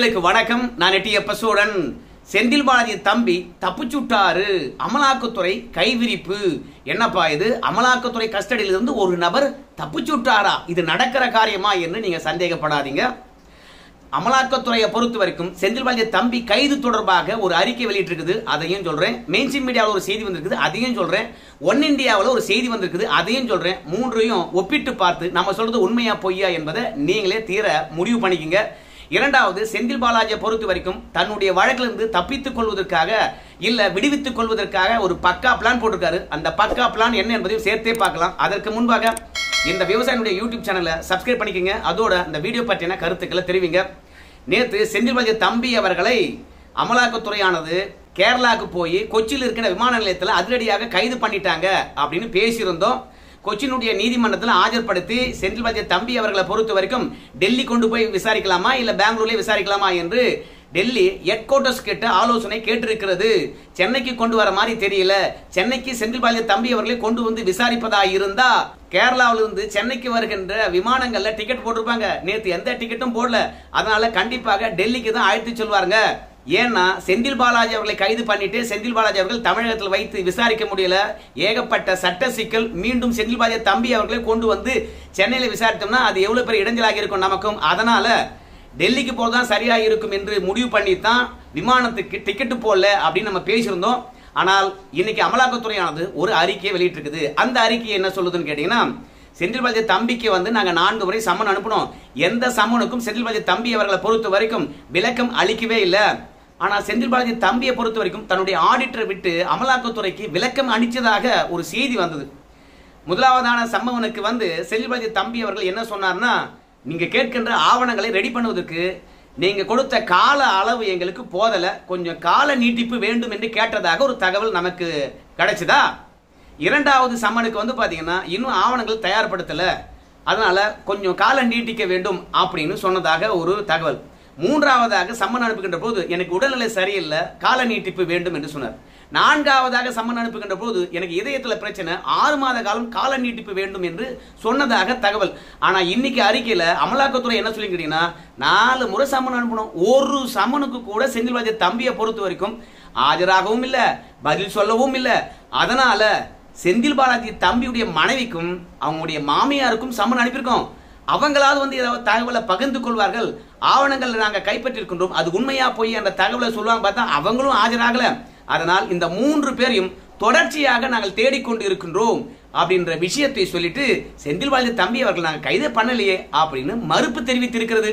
நேர்களுக்கு வணக்கம் நான் எட்டியப்ப சோழன் செந்தில் பாலாஜி தம்பி தப்பிச்சுட்டாரு அமலாக்கத்துறை கைவிரிப்பு என்னப்பா இது அமலாக்கத்துறை கஸ்டடியில இருந்து ஒரு நபர் தப்பிச்சுட்டாரா இது நடக்கிற காரியமா என்று நீங்க சந்தேகப்படாதீங்க அமலாக்கத்துறையை பொறுத்த வரைக்கும் செந்தில் பாலாஜி தம்பி கைது தொடர்பாக ஒரு அறிக்கை வெளியிட்டிருக்குது அதையும் சொல்றேன் மெயின்ஸ்ட்ரீம் மீடியாவில் ஒரு செய்தி வந்திருக்குது அதையும் சொல்றேன் ஒன் இந்தியாவில் ஒரு செய்தி வந்திருக்குது அதையும் சொல்றேன் மூன்றையும் ஒப்பிட்டு பார்த்து நம்ம சொல்றது உண்மையா பொய்யா என்பதை நீங்களே தீர முடிவு பண்ணிக்கங்க இரண்டாவது செந்தில் பாலாஜியை பொறுத்த வரைக்கும் தன்னுடைய வழக்கிலிருந்து தப்பித்துக் கொள்வதற்காக இல்ல விடுவித்துக் கொள்வதற்காக ஒரு பக்கா பிளான் போட்டிருக்காரு அந்த பக்கா பிளான் என்ன என்பதையும் சேர்த்தே பார்க்கலாம் அதற்கு முன்பாக இந்த விவசாயினுடைய யூடியூப் சேனலை சப்ஸ்கிரைப் பண்ணிக்கங்க அதோட அந்த வீடியோ பற்றின கருத்துக்களை தெரிவிங்க நேற்று செந்தில் பாலாஜி தம்பி அவர்களை அமலாக்கத்துறையானது கேரளாவுக்கு போய் கொச்சியில் இருக்கிற விமான நிலையத்தில் அதிரடியாக கைது பண்ணிட்டாங்க அப்படின்னு பேசியிருந்தோம் கொச்சினுடைய நீதிமன்றத்தில் ஆஜர்படுத்தி செந்தில் பாலாஜி தம்பி அவர்களை பொறுத்த வரைக்கும் டெல்லி கொண்டு போய் விசாரிக்கலாமா இல்ல பெங்களூர்லயே விசாரிக்கலாமா என்று டெல்லி ஹெட் குவார்டர்ஸ் கிட்ட ஆலோசனை கேட்டிருக்கிறது சென்னைக்கு கொண்டு வர மாதிரி தெரியல சென்னைக்கு செந்தில் பாலாஜி தம்பி அவர்களை கொண்டு வந்து விசாரிப்பதா இருந்தா கேரளாவில இருந்து சென்னைக்கு வருகின்ற விமானங்கள்ல டிக்கெட் போட்டிருப்பாங்க நேத்து எந்த டிக்கெட்டும் போடல அதனால கண்டிப்பாக டெல்லிக்கு தான் அழைத்து சொல்வாருங்க ஏன்னா செந்தில் பாலாஜி அவர்களை கைது பண்ணிட்டு செந்தில் பாலாஜி அவர்கள் தமிழகத்தில் வைத்து விசாரிக்க முடியல ஏகப்பட்ட சட்ட சிக்கல் மீண்டும் செந்தில் பாலாஜி தம்பி அவர்களை கொண்டு வந்து சென்னையில விசாரித்தோம்னா அது எவ்வளவு பெரிய இடைஞ்சலாக இருக்கும் நமக்கும் அதனால டெல்லிக்கு போறதுதான் சரியா இருக்கும் என்று முடிவு பண்ணி தான் விமானத்துக்கு டிக்கெட் போடல அப்படின்னு நம்ம பேசியிருந்தோம் ஆனால் இன்னைக்கு அமலாக்கத்துறையானது ஒரு அறிக்கையை வெளியிட்டிருக்குது அந்த அறிக்கை என்ன சொல்லுதுன்னு கேட்டீங்கன்னா செந்தில் பாலாஜி தம்பிக்கு வந்து நாங்க நான்கு முறை சம்மன் அனுப்பினோம் எந்த சம்மனுக்கும் செந்தில் பாலாஜி தம்பி அவர்களை பொறுத்த வரைக்கும் விளக்கம் அளிக்கவே இல்லை ஆனா செந்தில் பாலாஜி தம்பியை பொறுத்த வரைக்கும் தன்னுடைய ஆடிட்டரை விட்டு அமலாக்கத்துறைக்கு விளக்கம் அளித்ததாக ஒரு செய்தி வந்தது முதலாவதான சம்பவனுக்கு வந்து செந்தில் பாலாஜி தம்பி அவர்கள் என்ன சொன்னார்னா நீங்க கேட்கின்ற ஆவணங்களை ரெடி பண்ணுவதற்கு நீங்க கொடுத்த கால அளவு எங்களுக்கு போதல கொஞ்சம் கால நீட்டிப்பு வேண்டும் என்று கேட்டதாக ஒரு தகவல் நமக்கு கிடைச்சதா இரண்டாவது சம்மனுக்கு வந்து பாத்தீங்கன்னா இன்னும் ஆவணங்கள் தயார்படுத்தல அதனால கொஞ்சம் கால நீட்டிக்க வேண்டும் அப்படின்னு சொன்னதாக ஒரு தகவல் மூன்றாவதாக சம்மன் அனுப்புகின்ற போது எனக்கு உடல்நிலை சரியில்லை கால நீட்டிப்பு வேண்டும் என்று சொன்னார் நான்காவதாக சம்மன் அனுப்புகின்ற போது எனக்கு இதயத்துல பிரச்சனை ஆறு மாத காலம் கால நீட்டிப்பு வேண்டும் என்று சொன்னதாக தகவல் ஆனா இன்னைக்கு அறிக்கையில அமலாக்கத்துறை என்ன சொல்லிக்கிட்டீங்கன்னா நாலு முறை சம்மன் அனுப்பணும் ஒரு சம்மனுக்கு கூட செந்தில் பாலாஜி தம்பியை பொறுத்த வரைக்கும் ஆஜராகவும் இல்ல பதில் சொல்லவும் இல்ல அதனால செந்தில் பாலாஜி தம்பியுடைய மனைவிக்கும் அவங்களுடைய மாமியாருக்கும் சம்மன் அனுப்பியிருக்கோம் அவங்களாவது வந்து ஏதாவது தகவலை பகிர்ந்து கொள்வார்கள் ஆவணங்கள் நாங்க கைப்பற்றிருக்கின்றோம் அது உண்மையா போய் அந்த தகவலை சொல்லுவாங்க பார்த்தா அவங்களும் ஆஜராகல அதனால் இந்த மூன்று பேரையும் தொடர்ச்சியாக நாங்கள் தேடிக்கொண்டு இருக்கின்றோம் அப்படின்ற விஷயத்தை சொல்லிட்டு செந்தில் பாலாஜி தம்பி அவர்கள் நாங்கள் கைது பண்ணலையே அப்படின்னு மறுப்பு தெரிவித்திருக்கிறது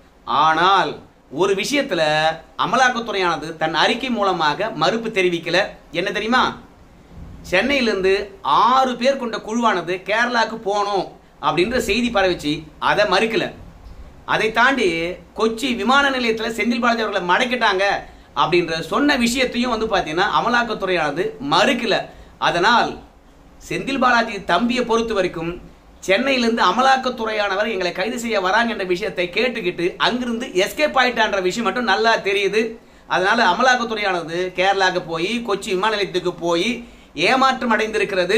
ஆனால் ஒரு விஷயத்துல அமலாக்கத்துறையானது தன் அறிக்கை மூலமாக மறுப்பு தெரிவிக்கல என்ன தெரியுமா சென்னையிலிருந்து ஆறு பேர் கொண்ட குழுவானது கேரளாவுக்கு போனோம் அப்படின்ற செய்தி பரவிச்சு அதை மறுக்கல அதை தாண்டி கொச்சி விமான நிலையத்தில் செந்தில் பாலாஜி அவர்களை மடக்கிட்டாங்க அப்படின்ற சொன்ன விஷயத்தையும் வந்து பார்த்தீங்கன்னா அமலாக்கத்துறையானது மறுக்கல அதனால் செந்தில் பாலாஜி தம்பியை பொறுத்த வரைக்கும் சென்னையிலிருந்து அமலாக்கத்துறையானவர் எங்களை கைது செய்ய வராங்க என்ற விஷயத்தை கேட்டுக்கிட்டு அங்கிருந்து எஸ்கேப் ஆயிட்டான்ற விஷயம் மட்டும் நல்லா தெரியுது அதனால அமலாக்கத்துறையானது கேரளாவுக்கு போய் கொச்சி விமான நிலையத்துக்கு போய் ஏமாற்றம் அடைந்திருக்கிறது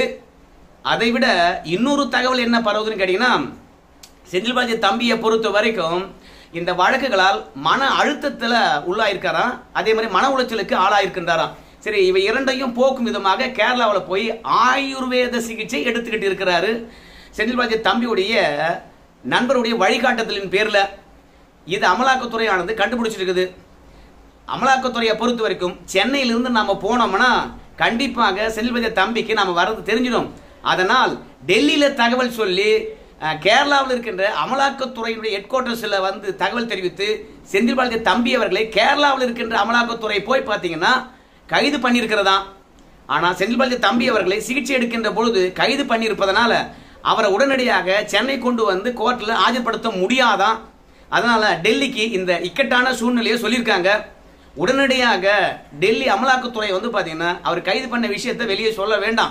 அதை விட இன்னொரு தகவல் என்ன பரவுதுன்னு கேட்டீங்கன்னா செந்தில் பாலாஜி தம்பியை பொறுத்த வரைக்கும் இந்த வழக்குகளால் மன அழுத்தத்தில் உள்ளாயிருக்காராம் அதே மாதிரி மன உளைச்சலுக்கு ஆளாயிருக்கின்றாராம் சரி இவை இரண்டையும் போக்கும் விதமாக கேரளாவில் போய் ஆயுர்வேத சிகிச்சை எடுத்துக்கிட்டு இருக்கிறாரு செந்தில் பாலாஜி தம்பியுடைய நண்பருடைய வழிகாட்டுதலின் பேரில் இது அமலாக்கத்துறையானது கண்டுபிடிச்சிருக்குது அமலாக்கத்துறையை பொறுத்த வரைக்கும் சென்னையிலிருந்து நம்ம போனோம்னா கண்டிப்பாக செந்தில் பாலாஜி தம்பிக்கு நம்ம வர்றது தெரிஞ்சிடும் அதனால் டெல்லியில் தகவல் சொல்லி கேரளாவில் இருக்கின்ற அமலாக்கத்துறையினுடைய ஹெட் குவார்டர்ஸில் வந்து தகவல் தெரிவித்து செந்தில் பாலாஜி தம்பி அவர்களை கேரளாவில் இருக்கின்ற அமலாக்கத்துறை போய் பார்த்தீங்கன்னா கைது பண்ணியிருக்கிறதா ஆனால் செந்தில் பாலாஜி தம்பி அவர்களை சிகிச்சை எடுக்கின்ற பொழுது கைது பண்ணியிருப்பதனால அவரை உடனடியாக சென்னை கொண்டு வந்து கோர்ட்டில் ஆஜர்படுத்த முடியாதான் அதனால டெல்லிக்கு இந்த இக்கட்டான சூழ்நிலையை சொல்லியிருக்காங்க உடனடியாக டெல்லி அமலாக்கத்துறை வந்து பார்த்தீங்கன்னா அவர் கைது பண்ண விஷயத்தை வெளியே சொல்ல வேண்டாம்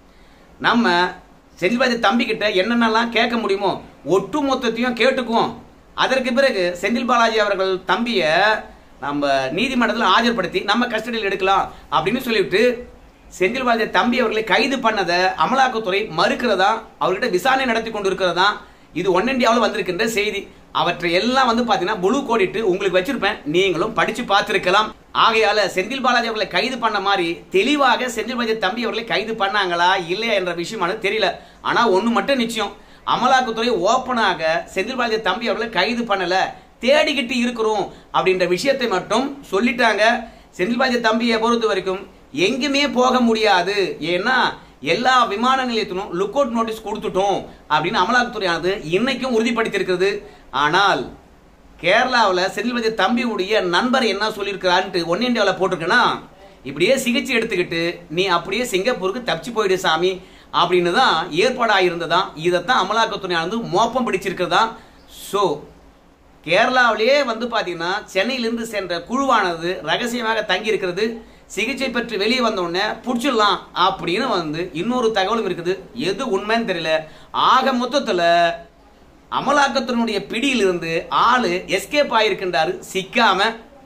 நம்ம செந்தில்பாஜி தம்பி கிட்ட என்னென்னலாம் கேட்க முடியுமோ ஒட்டு மொத்தத்தையும் கேட்டுக்குவோம் அதற்கு பிறகு செந்தில் பாலாஜி அவர்கள் தம்பியை நம்ம நீதிமன்றத்தில் ஆஜர்படுத்தி நம்ம கஸ்டடியில் எடுக்கலாம் அப்படின்னு சொல்லிவிட்டு செந்தில் பாலாஜி தம்பி அவர்களை கைது பண்ணதை அமலாக்கத்துறை மறுக்கிறதா அவர்கிட்ட விசாரணை நடத்தி கொண்டு இருக்கிறதா இது ஒன் இந்தியாவில் வந்திருக்கின்ற செய்தி அவற்றை எல்லாம் வந்து பாத்தீங்கன்னா முழு கோடிட்டு உங்களுக்கு வச்சிருப்பேன் நீங்களும் படிச்சு பார்த்திருக்கலாம் ஆகையால செந்தில் பாலாஜி அவர்களை கைது பண்ண மாதிரி தெளிவாக செந்தில் பாலாஜி தம்பி அவர்களை கைது பண்ணாங்களா இல்லையா என்ற விஷயமானது தெரியல ஆனா ஒண்ணு மட்டும் நிச்சயம் அமலாக்கத்துறை ஓப்பனாக செந்தில் பாலாஜி தம்பி அவர்களை கைது பண்ணல தேடிக்கிட்டு இருக்கிறோம் அப்படின்ற விஷயத்தை மட்டும் சொல்லிட்டாங்க செந்தில் பாலாஜி தம்பியை பொறுத்த வரைக்கும் எங்குமே போக முடியாது ஏன்னா எல்லா விமான நிலையத்திலும் லுக் அவுட் நோட்டீஸ் கொடுத்துட்டோம் அப்படின்னு அமலாக்கத்துறையானது இன்னைக்கும் உறுதிப்படுத்தியிருக்கிறது ஆனால் கேரளாவில் செந்தில்பதி தம்பியுடைய நண்பர் என்ன சொல்லியிருக்கிறான்ட்டு ஒன் இந்தியாவில் போட்டிருக்கேன்னா இப்படியே சிகிச்சை எடுத்துக்கிட்டு நீ அப்படியே சிங்கப்பூருக்கு தப்பிச்சு போயிடு சாமி அப்படின்னு தான் ஏற்பாடாக இருந்ததா இதைத்தான் அமலாக்கத்துறையானது மோப்பம் பிடிச்சிருக்கிறதா ஸோ கேரளாவிலேயே வந்து பார்த்தீங்கன்னா சென்னையிலிருந்து சென்ற குழுவானது ரகசியமாக தங்கி இருக்கிறது சிகிச்சை பெற்று வெளியே வந்த உடனே பிடிச்சிடலாம் அப்படின்னு வந்து இன்னொரு தகவலும் இருக்குது எது உண்மைன்னு தெரியல ஆக மொத்தத்தில் அமலாக்கத்தினுடைய பிடியிலிருந்து ஆளு எஸ்கேப் ஆயிருக்கின்றாரு சிக்காம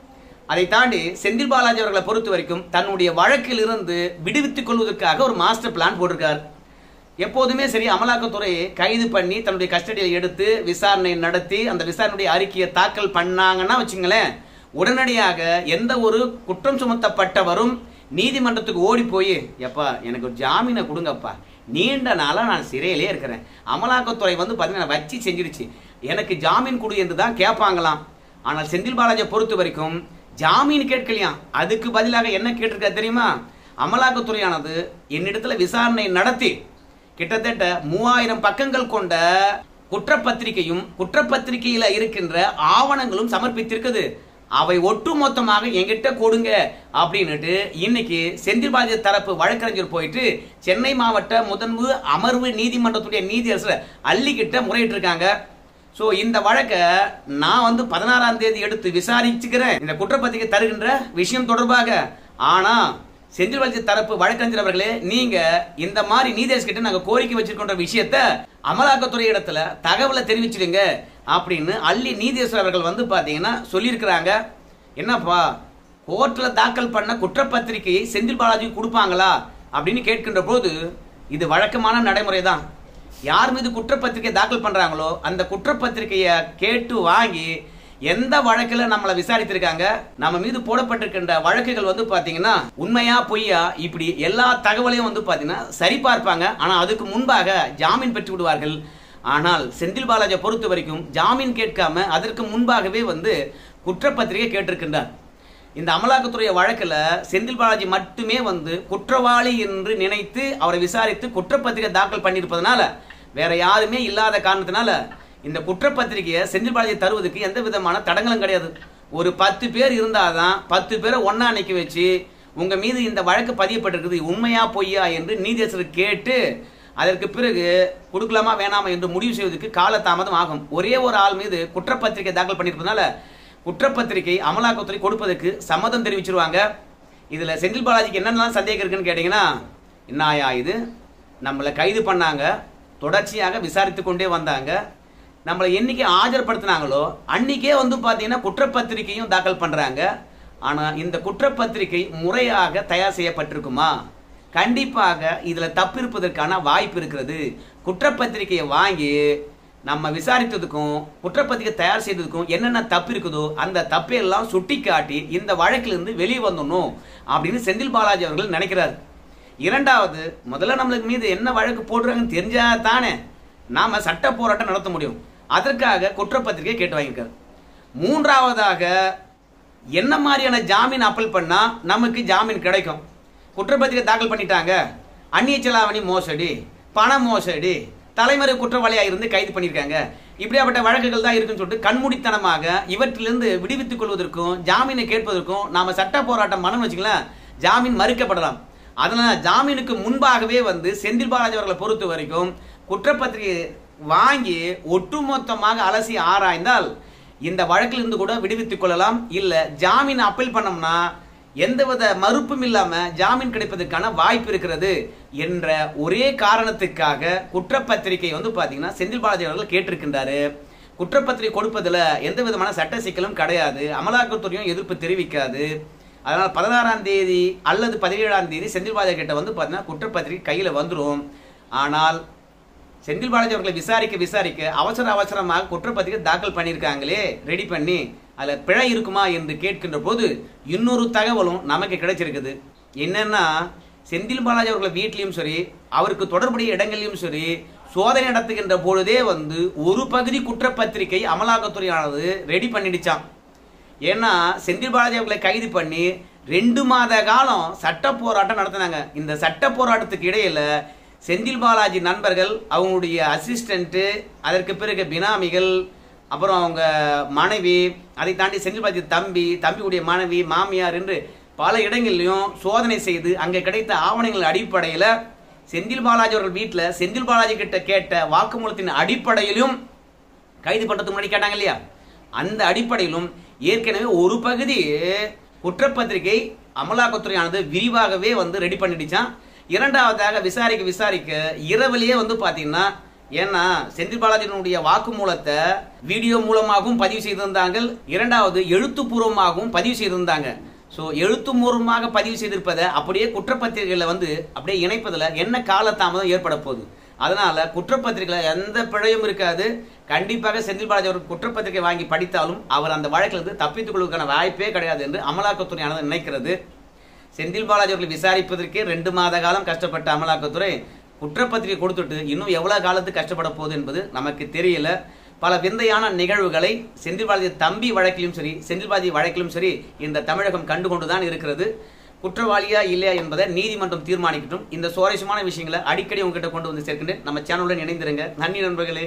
அதை தாண்டி செந்தில் பாலாஜி அவர்களை பொறுத்த வரைக்கும் தன்னுடைய வழக்கில் இருந்து விடுவித்துக் கொள்வதற்காக ஒரு மாஸ்டர் பிளான் போட்டிருக்காரு எப்போதுமே சரி அமலாக்கத்துறை கைது பண்ணி தன்னுடைய கஸ்டடியில் எடுத்து விசாரணை நடத்தி அந்த விசாரணையுடைய அறிக்கையை தாக்கல் பண்ணாங்கன்னா வச்சுங்களேன் உடனடியாக எந்த ஒரு குற்றம் சுமத்தப்பட்டவரும் நீதிமன்றத்துக்கு ஓடி போய் எப்பா எனக்கு ஒரு ஜாமீனை கொடுங்கப்பா நீண்ட நாளாக நான் சிறையிலே இருக்கிறேன் அமலாக்கத்துறை வந்து பார்த்தீங்கன்னா வச்சு செஞ்சிருச்சு எனக்கு ஜாமீன் கொடு என்று தான் கேட்பாங்களாம் ஆனால் செந்தில் பாலாஜியை பொறுத்த வரைக்கும் ஜாமீன் கேட்கலையாம் அதுக்கு பதிலாக என்ன கேட்டிருக்கா தெரியுமா அமலாக்கத்துறையானது என்னிடத்துல விசாரணை நடத்தி கிட்டத்தட்ட மூவாயிரம் பக்கங்கள் கொண்ட குற்றப்பத்திரிகையும் குற்றப்பத்திரிகையில இருக்கின்ற ஆவணங்களும் சமர்ப்பித்திருக்குது அவை ஒட்டுமொத்தமாக என்கிட்ட கொடுங்க அப்படின்னுட்டு இன்னைக்கு செந்தில் பாலாஜி தரப்பு வழக்கறிஞர் போயிட்டு சென்னை மாவட்ட முதன்மை அமர்வு நீதிமன்றத்துடைய நீதியரசர் அள்ளிக்கிட்ட முறையிட்டு இருக்காங்க ஸோ இந்த வழக்கை நான் வந்து பதினாறாம் தேதி எடுத்து விசாரிச்சுக்கிறேன் இந்த குற்றப்பத்திரிகை தருகின்ற விஷயம் தொடர்பாக ஆனா செந்தில் பாலாஜி தரப்பு வழக்கறிஞர் அவர்களே நீங்க இந்த மாதிரி நீதேஷ் கிட்ட நாங்க கோரிக்கை வச்சிருக்கின்ற விஷயத்த அமலாக்கத்துறை இடத்துல தகவலை தெரிவிச்சிடுங்க அப்படின்னு அள்ளி நீதேஸ்வர் அவர்கள் வந்து பாத்தீங்கன்னா சொல்லியிருக்கிறாங்க என்னப்பா கோர்ட்ல தாக்கல் பண்ண குற்றப்பத்திரிகையை செந்தில் பாலாஜி கொடுப்பாங்களா அப்படின்னு கேட்கின்ற போது இது வழக்கமான நடைமுறை தான் யார் மீது குற்றப்பத்திரிகை தாக்கல் பண்றாங்களோ அந்த குற்றப்பத்திரிகையை கேட்டு வாங்கி எந்த வழக்குல நம்மளை விசாரித்திருக்காங்க நம்ம மீது போடப்பட்டிருக்கின்ற வழக்குகள் வந்து பாத்தீங்கன்னா உண்மையா பொய்யா இப்படி எல்லா தகவலையும் வந்து பாத்தீங்கன்னா சரிபார்ப்பாங்க ஆனா அதுக்கு முன்பாக ஜாமீன் பெற்று விடுவார்கள் ஆனால் செந்தில் பாலாஜியை பொறுத்த வரைக்கும் ஜாமீன் கேட்காம அதற்கு முன்பாகவே வந்து குற்றப்பத்திரிகை கேட்டிருக்கின்றார் இந்த அமலாக்கத்துறை வழக்குல செந்தில் பாலாஜி மட்டுமே வந்து குற்றவாளி என்று நினைத்து அவரை விசாரித்து குற்றப்பத்திரிகை தாக்கல் பண்ணியிருப்பதனால வேற யாருமே இல்லாத காரணத்தினால இந்த குற்றப்பத்திரிகையை செந்தில் பாலாஜி தருவதற்கு எந்த விதமான தடங்களும் கிடையாது ஒரு பத்து பேர் இருந்தாதான் பத்து பேரை ஒன்னா அன்னைக்கு வச்சு உங்க மீது இந்த வழக்கு பதியப்பட்டிருக்குது உண்மையா பொய்யா என்று நீதியரசர் கேட்டு அதற்கு பிறகு கொடுக்கலாமா வேணாமா என்று முடிவு செய்வதற்கு காலதாமதம் ஆகும் ஒரே ஒரு ஆள் மீது குற்றப்பத்திரிகை தாக்கல் பண்ணியிருப்பதனால குற்றப்பத்திரிகை அமலாக்கத்துறை கொடுப்பதற்கு சம்மதம் தெரிவிச்சிருவாங்க இதுல செந்தில் பாலாஜிக்கு என்னென்னலாம் சந்தேகம் இருக்குன்னு கேட்டீங்கன்னா என்னாயா இது நம்மளை கைது பண்ணாங்க தொடர்ச்சியாக விசாரித்து கொண்டே வந்தாங்க நம்மளை என்னைக்கு ஆஜர்படுத்தினாங்களோ அன்னைக்கே வந்து பார்த்தீங்கன்னா குற்றப்பத்திரிகையும் தாக்கல் பண்றாங்க ஆனா இந்த குற்றப்பத்திரிகை முறையாக தயார் செய்யப்பட்டிருக்குமா கண்டிப்பாக இதுல தப்பு இருப்பதற்கான வாய்ப்பு இருக்கிறது குற்றப்பத்திரிகையை வாங்கி நம்ம விசாரித்ததுக்கும் குற்றப்பத்திரிகை தயார் செய்ததுக்கும் என்னென்ன தப்பு இருக்குதோ அந்த தப்பையெல்லாம் சுட்டி காட்டி இந்த வழக்கிலிருந்து வெளியே வந்துடணும் அப்படின்னு செந்தில் பாலாஜி அவர்கள் நினைக்கிறார் இரண்டாவது முதல்ல நம்மளுக்கு மீது என்ன வழக்கு போடுறாங்கன்னு தெரிஞ்சா தானே நாம சட்ட போராட்டம் நடத்த முடியும் அதற்காக குற்றப்பத்திரிகை கேட்டு வாங்கியிருக்காரு மூன்றாவதாக என்ன மாதிரியான ஜாமீன் அப்பல் பண்ணா நமக்கு ஜாமீன் கிடைக்கும் குற்றப்பத்திரிகை தாக்கல் பண்ணிட்டாங்க அந்நிய செலாவணி மோசடி பண மோசடி தலைமறை குற்றவாளியா இருந்து கைது பண்ணியிருக்காங்க இப்படியாப்பட்ட வழக்குகள் தான் இருக்குன்னு சொல்லிட்டு கண்மூடித்தனமாக இவற்றிலிருந்து விடுவித்துக் கொள்வதற்கும் ஜாமீனை கேட்பதற்கும் நாம சட்ட போராட்டம் பண்ணணும் வச்சுங்களேன் ஜாமீன் மறுக்கப்படலாம் அதனால ஜாமீனுக்கு முன்பாகவே வந்து செந்தில் பாலாஜி அவர்களை பொறுத்த வரைக்கும் குற்றப்பத்திரிகை வாங்கி ஒட்டுமொத்தமாக அலசி ஆராய்ந்தால் இந்த வழக்கிலிருந்து கூட விடுவித்துக் கொள்ளலாம் இல்ல ஜாமீன் அப்பீல் பண்ணோம்னா எந்தவித மறுப்பும் இல்லாம ஜாமீன் கிடைப்பதற்கான வாய்ப்பு இருக்கிறது என்ற ஒரே காரணத்துக்காக குற்றப்பத்திரிகை வந்து பாத்தீங்கன்னா செந்தில் பாலாஜி அவர்கள் கேட்டிருக்கின்றாரு குற்றப்பத்திரிகை கொடுப்பதுல எந்த விதமான சட்ட சிக்கலும் கிடையாது அமலாக்கத்துறையும் எதிர்ப்பு தெரிவிக்காது அதனால் பதினாறாம் தேதி அல்லது பதினேழாம் தேதி செந்தில் பாலாஜி கிட்ட வந்து பார்த்தீங்கன்னா குற்றப்பத்திரிகை கையில் வந்துடும் ஆனால் செந்தில் பாலாஜி அவர்களை விசாரிக்க விசாரிக்க அவசர அவசரமாக குற்றப்பத்திரிகை தாக்கல் பண்ணியிருக்காங்களே ரெடி பண்ணி அதில் பிழை இருக்குமா என்று கேட்கின்ற போது இன்னொரு தகவலும் நமக்கு கிடைச்சிருக்குது என்னன்னா செந்தில் பாலாஜி அவர்கள் வீட்லயும் சரி அவருக்கு தொடர்புடைய இடங்களிலும் சரி சோதனை நடத்துகின்ற பொழுதே வந்து ஒரு பகுதி குற்றப்பத்திரிகை அமலாக்கத்துறையானது ரெடி பண்ணிடுச்சான் ஏன்னா செந்தில் பாலாஜி அவர்களை கைது பண்ணி ரெண்டு மாத காலம் சட்ட போராட்டம் நடத்தினாங்க இந்த சட்ட போராட்டத்துக்கு இடையில செந்தில் பாலாஜி நண்பர்கள் அவங்களுடைய அசிஸ்டண்ட்டு அதற்கு பிறகு பினாமிகள் அப்புறம் அவங்க மனைவி அதை தாண்டி செந்தில் பாலாஜி தம்பி தம்பியுடைய மனைவி மாமியார் என்று பல இடங்களிலும் சோதனை செய்து அங்கே கிடைத்த ஆவணங்கள் அடிப்படையில் செந்தில் பாலாஜி அவர்கள் வீட்டில் செந்தில் பாலாஜி கிட்ட கேட்ட வாக்குமூலத்தின் அடிப்படையிலும் கைது பண்றதுக்கு முன்னாடி கேட்டாங்க இல்லையா அந்த அடிப்படையிலும் ஏற்கனவே ஒரு பகுதி குற்றப்பத்திரிகை அமலாக்கத்துறையானது விரிவாகவே வந்து ரெடி பண்ணிடுச்சான் இரண்டாவதாக விசாரிக்க விசாரிக்க இரவிலேயே வந்து பாத்தீங்கன்னா ஏன்னா செந்தில் பாலாஜியினுடைய வாக்குமூலத்தை வீடியோ மூலமாகவும் பதிவு செய்திருந்தாங்க இரண்டாவது எழுத்துப்பூர்வமாகவும் பதிவு செய்திருந்தாங்க ஸோ எழுத்துப்பூர்வமாக பதிவு செய்திருப்பதை அப்படியே குற்றப்பத்திரிகையில் வந்து அப்படியே இணைப்பதில் என்ன காலதாமதம் ஏற்பட போகுது அதனால குற்றப்பத்திரிகையில் எந்த பிழையும் இருக்காது கண்டிப்பாக செந்தில் பாலாஜி அவர் குற்றப்பத்திரிகை வாங்கி படித்தாலும் அவர் அந்த வழக்கிலிருந்து தப்பித்துக் கொள்வதற்கான வாய்ப்பே கிடையாது என்று அமலாக்கத்துறையானது நினைக்கிறது செந்தில் பாலாஜி அவர்களை விசாரிப்பதற்கே ரெண்டு மாத காலம் கஷ்டப்பட்ட அமலாக்கத்துறை குற்றப்பத்திரிகை கொடுத்துட்டு இன்னும் எவ்வளவு காலத்துக்கு கஷ்டப்பட போகுது என்பது நமக்கு தெரியல பல விந்தையான நிகழ்வுகளை செந்தில் பாலாஜி தம்பி வழக்கிலும் சரி செந்தில் பாலாஜி வழக்கிலும் சரி இந்த தமிழகம் கண்டுகொண்டுதான் இருக்கிறது குற்றவாளியா இல்லையா என்பதை நீதிமன்றம் தீர்மானிக்கட்டும் இந்த சுவாரஸ்யமான விஷயங்களை அடிக்கடி உங்ககிட்ட கொண்டு வந்து சேர்க்கின்றேன் நம்ம சேனலுடன் இணைந்திருங்க நன்றி நண்பர்களே